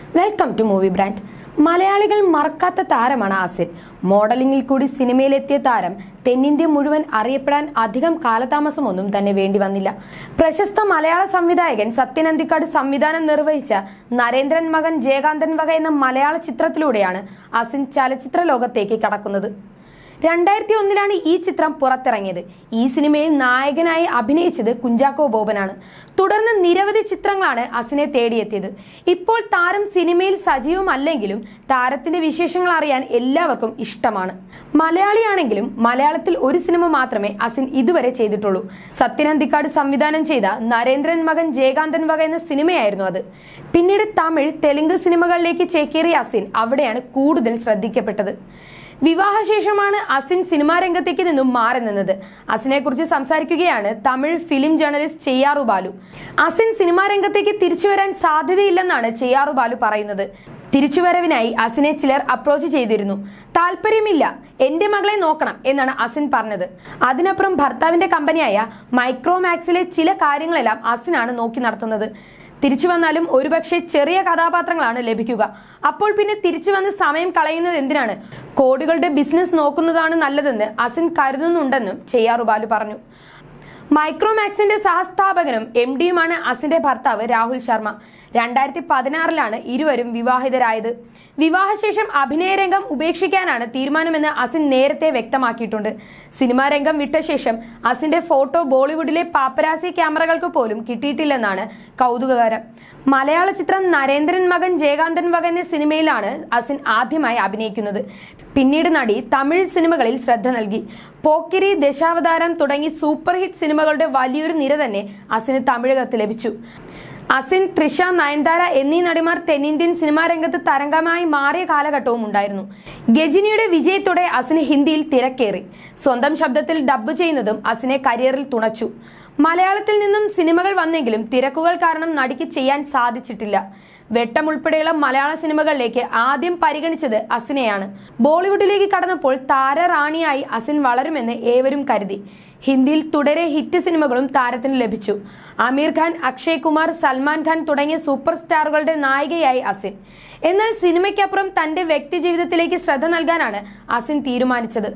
welcome to movie brand മലയാളികൾ മറക്കാത്ത താരമാണ് ആസിൻ മോഡലിംഗിൽ കൂടി സിനിമയിലെത്തിയ താരം തെന്നിന്ത്യ മുഴുവൻ അറിയപ്പെടാൻ അധികം കാലതാമസമൊന്നും തന്നെ വേണ്ടി വന്നില്ല പ്രശസ്ത മലയാള സംവിധായകൻ സത്യൻ അന്തിക്കാട് സംവിധാനം നിർവഹിച്ച നരേന്ദ്രൻ മകൻ ജയകാന്തൻ വക എന്ന മലയാള ചിത്രത്തിലൂടെയാണ് അസിൻ ചലച്ചിത്ര ലോകത്തേക്ക് കടക്കുന്നത് രണ്ടായിരത്തി ഒന്നിലാണ് ഈ ചിത്രം പുറത്തിറങ്ങിയത് ഈ സിനിമയിൽ നായകനായി അഭിനയിച്ചത് കുഞ്ചാക്കോ ബോബനാണ് തുടർന്ന് നിരവധി ചിത്രങ്ങളാണ് അസിനെ തേടിയെത്തിയത് ഇപ്പോൾ താരം സിനിമയിൽ സജീവമല്ലെങ്കിലും താരത്തിന്റെ വിശേഷങ്ങൾ അറിയാൻ എല്ലാവർക്കും ഇഷ്ടമാണ് മലയാളിയാണെങ്കിലും മലയാളത്തിൽ ഒരു സിനിമ മാത്രമേ അസിൻ ഇതുവരെ ചെയ്തിട്ടുള്ളൂ സത്യനന്തിക്കാട് സംവിധാനം ചെയ്ത നരേന്ദ്രൻ മകൻ ജയകാന്തൻ വക എന്ന സിനിമയായിരുന്നു അത് പിന്നീട് തമിഴ് തെലുങ്ക് സിനിമകളിലേക്ക് ചേക്കേറിയ അസിൻ അവിടെയാണ് കൂടുതൽ ശ്രദ്ധിക്കപ്പെട്ടത് വിവാഹശേഷമാണ് അസിൻ സിനിമാ രംഗത്തേക്ക് നിന്നും മാറി നിന്നത് അസിനെ കുറിച്ച് സംസാരിക്കുകയാണ് തമിഴ് ഫിലിം ജേർണലിസ്റ്റ് ചെയ്യാറു ബാലു അസിൻ സിനിമാ രംഗത്തേക്ക് തിരിച്ചു വരാൻ സാധ്യതയില്ലെന്നാണ് ചെയ്യാറു ബാലു പറയുന്നത് തിരിച്ചുവരവിനായി അസിനെ ചിലർ അപ്രോച്ച് ചെയ്തിരുന്നു താല്പര്യമില്ല എന്റെ മകളെ നോക്കണം എന്നാണ് അസിൻ പറഞ്ഞത് അതിനപ്പുറം ഭർത്താവിന്റെ കമ്പനിയായ മൈക്രോമാക്സിലെ ചില കാര്യങ്ങളെല്ലാം അസിനാണ് നോക്കി നടത്തുന്നത് തിരിച്ചു വന്നാലും ഒരുപക്ഷെ ചെറിയ കഥാപാത്രങ്ങളാണ് ലഭിക്കുക അപ്പോൾ പിന്നെ തിരിച്ചു വന്ന് സമയം കളയുന്നത് എന്തിനാണ് കോടികളുടെ ബിസിനസ് നോക്കുന്നതാണ് നല്ലതെന്ന് അസിൻ കരുതുന്നുണ്ടെന്നും ചെയ്യാറു ബാലു പറഞ്ഞു മൈക്രോമാക്സിന്റെ സഹസ്ഥാപകനും എം ഡിയുമാണ് അസിന്റെ ഭർത്താവ് രാഹുൽ ശർമ്മ രണ്ടായിരത്തി പതിനാറിലാണ് ഇരുവരും വിവാഹിതരായത് വിവാഹശേഷം അഭിനയ രംഗം ഉപേക്ഷിക്കാനാണ് തീരുമാനമെന്ന് അസിൻ നേരത്തെ വ്യക്തമാക്കിയിട്ടുണ്ട് സിനിമാ രംഗം വിട്ട ശേഷം അസിന്റെ ഫോട്ടോ ബോളിവുഡിലെ പാപ്പരാസി ക്യാമറകൾക്ക് പോലും കിട്ടിയിട്ടില്ലെന്നാണ് കൗതുകകരം മലയാള ചിത്രം നരേന്ദ്രൻ മകൻ ജയകാന്തൻ വക എന്ന സിനിമയിലാണ് അസിൻ ആദ്യമായി അഭിനയിക്കുന്നത് പിന്നീട് നടി തമിഴ് സിനിമകളിൽ ശ്രദ്ധ നൽകി പോക്കിരി ദശാവതാരം തുടങ്ങി സൂപ്പർ ഹിറ്റ് സിനിമകളുടെ വലിയൊരു നിര തന്നെ അസിന് തമിഴകത്ത് ലഭിച്ചു അസിൻ തൃഷ നയൻതാര എന്നീ നടിമാർ തെന്നിന്ത്യൻ സിനിമാ രംഗത്ത് തരംഗമായി മാറിയ കാലഘട്ടവും ഉണ്ടായിരുന്നു ഗജിനിയുടെ വിജയത്തോടെ അസിന് ഹിന്ദിയിൽ തിരക്കേറി സ്വന്തം ശബ്ദത്തിൽ ഡബ്ബ് ചെയ്യുന്നതും അസിനെ കരിയറിൽ തുണച്ചു മലയാളത്തിൽ നിന്നും സിനിമകൾ വന്നെങ്കിലും തിരക്കുകൾ കാരണം നടിക്ക് ചെയ്യാൻ സാധിച്ചിട്ടില്ല വെട്ടം ഉൾപ്പെടെയുള്ള മലയാള സിനിമകളിലേക്ക് ആദ്യം പരിഗണിച്ചത് അസിനെയാണ് ബോളിവുഡിലേക്ക് കടന്നപ്പോൾ താരറാണിയായി അസിൻ വളരുമെന്ന് ഏവരും കരുതി ഹിന്ദിയിൽ തുടരെ ഹിറ്റ് സിനിമകളും താരത്തിന് ലഭിച്ചു ആമീർ ഖാൻ അക്ഷയ് കുമാർ സൽമാൻ ഖാൻ തുടങ്ങിയ സൂപ്പർ സ്റ്റാറുകളുടെ നായികയായി അസിൻ എന്നാൽ സിനിമയ്ക്കപ്പുറം തന്റെ വ്യക്തി ജീവിതത്തിലേക്ക് ശ്രദ്ധ നൽകാനാണ് അസിൻ തീരുമാനിച്ചത്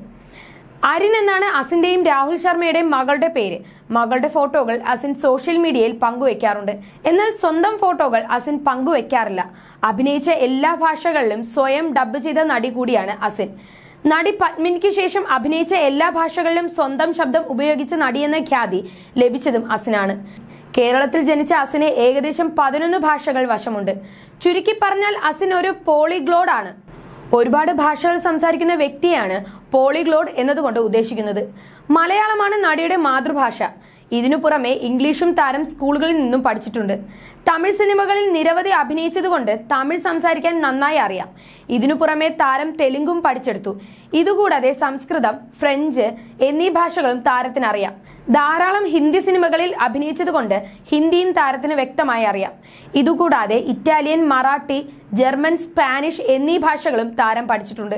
അരിൻ എന്നാണ് അസിന്റെയും രാഹുൽ ശർമ്മയുടെയും മകളുടെ പേര് മകളുടെ ഫോട്ടോകൾ അസിൻ സോഷ്യൽ മീഡിയയിൽ പങ്കുവെക്കാറുണ്ട് എന്നാൽ സ്വന്തം ഫോട്ടോകൾ അസിൻ പങ്കുവെക്കാറില്ല അഭിനയിച്ച എല്ലാ ഭാഷകളിലും സ്വയം ഡബ്ബ് ചെയ്ത നടി കൂടിയാണ് അസിൻ നടി പത്മിനിക്ക് ശേഷം അഭിനയിച്ച എല്ലാ ഭാഷകളിലും സ്വന്തം ശബ്ദം ഉപയോഗിച്ച നടിയെന്ന ഖ്യാതി ലഭിച്ചതും അസിനാണ് കേരളത്തിൽ ജനിച്ച അസിന് ഏകദേശം പതിനൊന്ന് ഭാഷകൾ വശമുണ്ട് ചുരുക്കി പറഞ്ഞാൽ അസിൻ ഒരു പോളിഗ്ലോഡ് ആണ് ഒരുപാട് ഭാഷകൾ സംസാരിക്കുന്ന വ്യക്തിയാണ് പോളിഗ്ലോഡ് എന്നതുകൊണ്ട് ഉദ്ദേശിക്കുന്നത് മലയാളമാണ് നടിയുടെ മാതൃഭാഷ ഇതിനു പുറമെ ഇംഗ്ലീഷും താരം സ്കൂളുകളിൽ നിന്നും പഠിച്ചിട്ടുണ്ട് തമിഴ് സിനിമകളിൽ നിരവധി അഭിനയിച്ചതുകൊണ്ട് തമിഴ് സംസാരിക്കാൻ നന്നായി അറിയാം ഇതിനു പുറമെ താരം തെലുങ്കും പഠിച്ചെടുത്തു ഇതുകൂടാതെ സംസ്കൃതം ഫ്രഞ്ച് എന്നീ ഭാഷകളും താരത്തിന് അറിയാം ധാരാളം ഹിന്ദി സിനിമകളിൽ അഭിനയിച്ചതുകൊണ്ട് ഹിന്ദിയും താരത്തിന് വ്യക്തമായി അറിയാം ഇതുകൂടാതെ ഇറ്റാലിയൻ മറാഠി ജർമ്മൻ സ്പാനിഷ് എന്നീ ഭാഷകളും താരം പഠിച്ചിട്ടുണ്ട്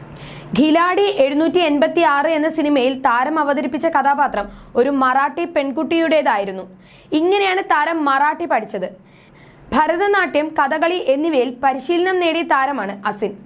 ഖിലാഡി എഴുന്നൂറ്റി എൺപത്തി ആറ് എന്ന സിനിമയിൽ താരം അവതരിപ്പിച്ച കഥാപാത്രം ഒരു മറാഠി പെൺകുട്ടിയുടേതായിരുന്നു ഇങ്ങനെയാണ് താരം മറാഠി പഠിച്ചത് ഭരതനാട്യം കഥകളി എന്നിവയിൽ പരിശീലനം നേടിയ താരമാണ് അസിൻ